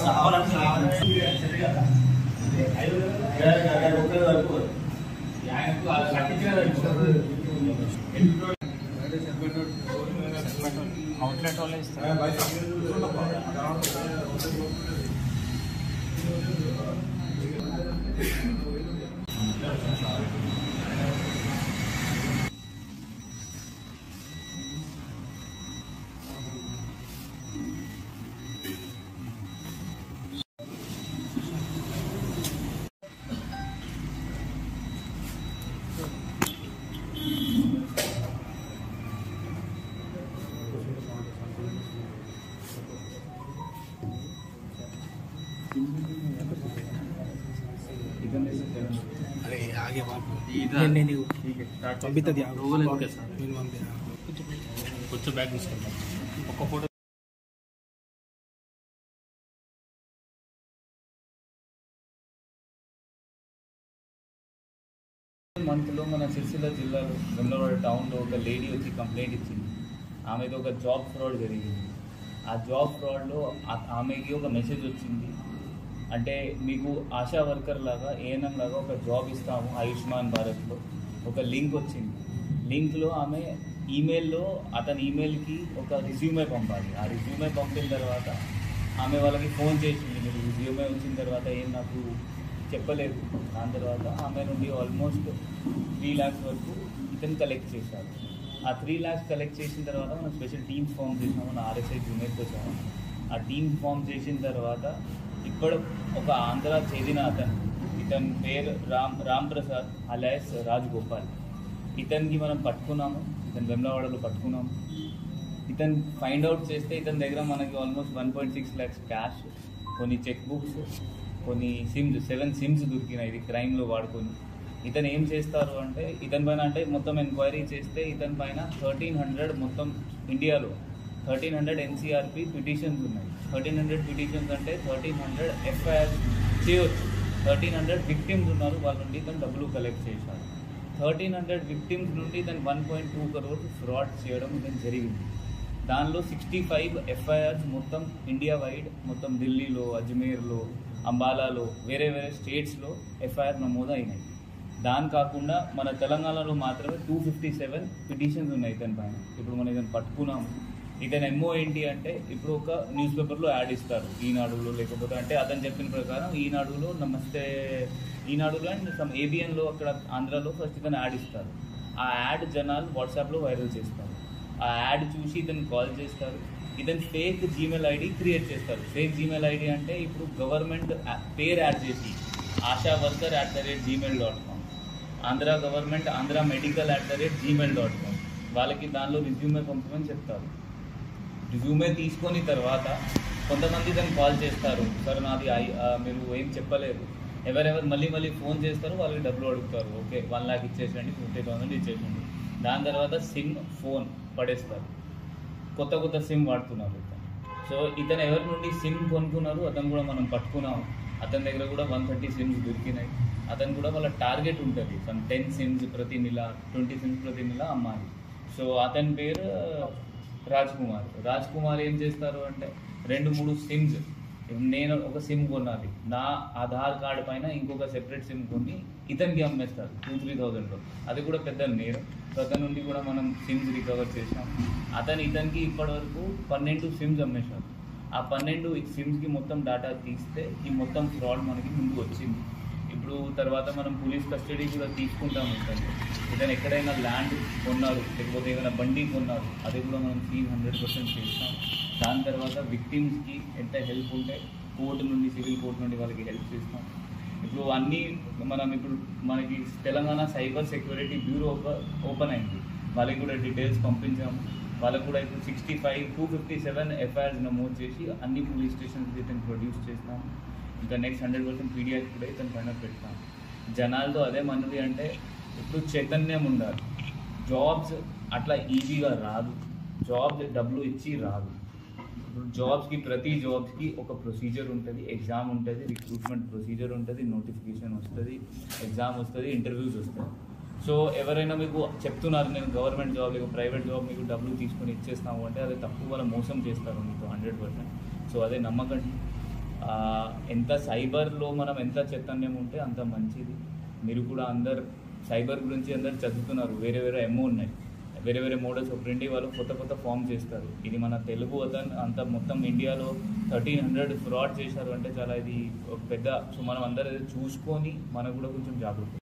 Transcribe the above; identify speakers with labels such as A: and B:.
A: outlet వాళ్ళే ఇస్తారు
B: अरे आगे बात नहीं नहीं नहीं పంపిస్తుంది నేను పంపినా
A: కొంచెం బ్యాగ్ తీసుకుంటాం ఒక్క ఫోటో
C: మంత్లో మన సిరిసిల్ల జిల్లాలో వెమ్లవాడ టౌన్లో ఒక లేడీ వచ్చి కంప్లైంట్ ఇచ్చింది ఆమెది ఒక జాబ్ ఫ్రాడ్ జరిగింది ఆ జాబ్ ఫ్రాడ్లో ఆ- ఆమెకి ఒక మెసేజ్ వచ్చింది అంటే మీకు ఆశా వర్కర్ లాగా ఏఎన్ఎం లాగా ఒక జాబ్ ఇస్తాము ఆయుష్మాన్ భారత్లో ఒక లింక్ వచ్చింది లింక్లో ఆమె ఈమెయిల్లో అతని ఈమెయిల్కి ఒక రిజ్యూమే పంపాలి ఆ రిజ్యూమే పంపిన తర్వాత ఆమె వాళ్ళకి ఫోన్ చేసింది మీరు రిజ్యూమే వచ్చిన తర్వాత ఏం నాకు చెప్పలేదు దాని తర్వాత ఆమె నుండి ఆల్మోస్ట్ త్రీ ల్యాక్స్ వరకు ఇతను కలెక్ట్ చేశారు ఆ త్రీ ల్యాక్స్ కలెక్ట్ చేసిన తర్వాత మనం స్పెషల్ టీమ్స్ ఫామ్ చేసినాము మన ఆర్ఎస్ఐ జూనియర్కి వచ్చాము ఆ టీమ్ ఫామ్ చేసిన తర్వాత ఇప్పుడు ఒక ఆంధ్ర చెందిన అతను ఇతని పేరు రామ్ రామ్ ప్రసాద్ అలయస్ రాజ్ గోపాల్ ఇతనికి మనం పట్టుకున్నాము ఇతను వెమ్లవాడలో పట్టుకున్నాము ఇతను ఫైండ్ అవుట్ చేస్తే ఇతని దగ్గర మనకి almost one point six lakhs cash కొన్ని చెక్ బుక్స్ కొన్ని సిమ్స్ సెవెన్ సిమ్స్ దొరికినాయి ఇది క్రైమ్లో వాడుకొని ఇతను ఏం చేస్తారు అంటే ఇతని పైన అంటే మొత్తం ఎంక్వైరీ చేస్తే ఇతని పైన థర్టీన్ హండ్రెడ్ మొత్తం ఇండియాలో థర్టీన్ హండ్రెడ్ ఎన్సీఆర్పి పిటిషన్స్ ఉన్నాయి థర్టీన్ హండ్రెడ్ పిటిషన్స్ అంటే థర్టీన్ హండ్రెడ్ ఎఫ్ఐఆర్ చేయొచ్చు థర్టీన్ హండ్రెడ్ విక్టిమ్స్ ఉన్నారు వాళ్ళ నుండి ఇతను డబ్బులు కలెక్ట్ చేశారు థర్టీన్ హండ్రెడ్ విక్టిమ్స్ నుండి ఇతను one point two crore fraud చేయడం ఇతను జరిగింది దానిలో సిక్స్టీ ఫైవ్ ఎఫ్ఐఆర్స్ మొత్తం ఇండియా వైడ్ మొత్తం ఢిల్లీలో అజ్మీర్లో అంబాలాలో వేరే వేరే స్టేట్స్లో ఎఫ్ఐఆర్ నమోదు అయినాయి దాని కాకుండా మన తెలంగాణలో మాత్రమే టూ ఫిఫ్టీ సెవెన్ పిటిషన్స్ ఉన్నాయి ఇతని పైన ఇప్పుడు మనం ఇతను పట్టుకున్నాము ఇతను ఎంఓ ఏంటి అంటే ఇప్పుడు ఒక న్యూస్ పేపర్లో యాడ్ ఇస్తారు ఈనాడులో లేకపోతే అంటే అతను చెప్పిన ప్రకారం ఈనాడులో నమస్తే ఈనాడులో అండ్ సమ్ ఏబిఎన్లో అక్కడ ఆంధ్రాలో ఫస్ట్ ఇతను యాడ్ ఇస్తారు ఆ యాడ్ జనాలు వాట్సాప్లో వైరల్ చేస్తారు ఆ యాడ్ చూసి ఇతను కాల్ చేస్తారు ఇతను ఫేక్ జీమెయిల్ ఐడి క్రియేట్ చేస్తారు ఫేక్ జీమెయిల్ ఐడి అంటే ఇప్పుడు గవర్నమెంట్ పేరు యాడ్ చేసి Asha worker at the rate Gmail dot com Andhra government Andhra medical at the rate Gmail dot com వాళ్ళకి దానిలో రిజ్యూమే పంపమని చెప్తారు రిజ్యూమే తీసుకొని తర్వాత కొంతమంది దాన్ని కాల్ చేస్తారు సార్ నాది ఐ- ఆ, మీరు ఏం చెప్పలేరు ఎవరెవరు మళ్ళీ మళ్ళీ ఫోన్ చేస్తారు వాళ్ళకి డబ్బులు అడుగుతారు ఓకే వన్ లాక్ ఇచ్చేసండి ఫిఫ్టీ థౌసండ్ ఇచ్చేసండి దాని తర్వాత సిమ్ ఫోన్ పడేస్తారు కొత్త కొత్త సిమ్ వాడుతున్నారు ఇతను సో ఇతను ఎవరి నుండి సిమ్ కొనుక్కున్నారు అతను కూడా మనం పట్టుకున్నాము అతని దగ్గర కూడా వన్ థర్టీ సిమ్స్ దొరికినాయి అతను కూడా వాళ్ళ టార్గెట్ ఉంటుంది సమ్ టెన్ సిమ్స్ ప్రతి నెల ట్వంటీ సిమ్స్ ప్రతి నెల అమ్మాలి సో అతని పేరు రాజ్ కుమార్ రాజ్ కుమార్ ఏం చేస్తారు అంటే రెండు మూడు సిమ్స్ నేను ఒక సిమ్ కొనాలి నా ఆధార్ కార్డ్ పైన ఇంకొక సెపరేట్ సిమ్ కొని ఇతనికి అమ్మేస్తారు టూ త్రీ థౌజండ్లో అది కూడా పెద్ద నేరం సో అతని నుండి కూడా మనం సిమ్స్ రికవర్ చేసాం అతను ఇతనికి ఇప్పటివరకు పన్నెండు సిమ్స్ అమ్మేశారు ఆ పన్నెండు సిమ్స్కి మొత్తం డేటా తీస్తే ఈ మొత్తం ఫ్రాడ్ మనకి ముందు వచ్చింది ఇప్పుడు తర్వాత మనం పోలీస్ కస్టడీ కూడా తీసుకుంటాం ఇతను ఇతను ఎక్కడైనా ల్యాండ్ కొన్నారు లేకపోతే ఏదైనా బండి కొన్నారు అది కూడా మనం సీజ్ హండ్రెడ్ పర్సెంట్ చేస్తాం దాని తర్వాత విక్టిమ్స్కి ఎంత హెల్ప్ ఉంటే కోర్టు నుండి సివిల్ కోర్టు నుండి వాళ్ళకి హెల్ప్ చేస్తాం ఇప్పుడు అన్నీ మనం ఇప్పుడు మనకి తెలంగాణ సైబర్ సెక్యూరిటీ బ్యూరో ఒక ఓపెన్ అయింది వాళ్ళకి కూడా డీటెయిల్స్ పంపించాము వాళ్ళకు కూడా ఇప్పుడు sixty five two fifty seven FIRs నమోదు చేసి అన్ని పోలీస్ స్టేషన్స్ ఇతను ప్రొడ్యూస్ చేస్తాం ఇంకా నెక్స్ట్ హండ్రెడ్ పర్సెంట్ పీడిఎఫ్ కూడా ఇతను పైన పెడతాం జనాలతో అదే మనది అంటే ఇప్పుడు చైతన్యం ఉండాలి జాబ్స్ అట్లా ఈజీగా రాదు జాబ్స్ డబ్బులు ఇచ్చి రాదు ఇప్పుడు జాబ్స్కి ప్రతి జాబ్స్కి ఒక ప్రొసీజర్ ఉంటుంది ఎగ్జామ్ ఉంటుంది రిక్రూట్మెంట్ ప్రొసీజర్ ఉంటుంది నోటిఫికేషన్ వస్తుంది ఎగ్జామ్ వస్తుంది ఇంటర్వ్యూస్ వస్తాయి సో ఎవరైనా మీకు చెప్తున్నారు నేను గవర్నమెంట్ జాబ్ లేక ప్రైవేట్ జాబ్ మీకు డబ్బులు తీసుకొని ఇచ్చేస్తాము అంటే అది తక్కువ వాళ్ళు మోసం చేస్తారు మీకు హండ్రెడ్ పర్సెంట్ సో అదే నమ్మకండి ఆ, ఎంత సైబర్లో మనం ఎంత చైతన్యం ఉంటే అంత మంచిది మీరు కూడా అందరు సైబర్ గురించి అందరు చదువుతున్నారు వేరే వేరే ఎమ్మో ఉన్నాయి వేరే వేరే మోడల్స్ ప్రింట్ వాళ్ళు కొత్త కొత్త ఫామ్ చేస్తారు ఇది మన తెలుగు అతను అంత మొత్తం ఇండియాలో థర్టీన్ హండ్రెడ్ ఫ్రాడ్ చేశారు అంటే చాలా ఇది ఒక పెద్ద సో మనం అందరూ చూసుకొని మనకు కూడా కొంచెం జాగ్రత్త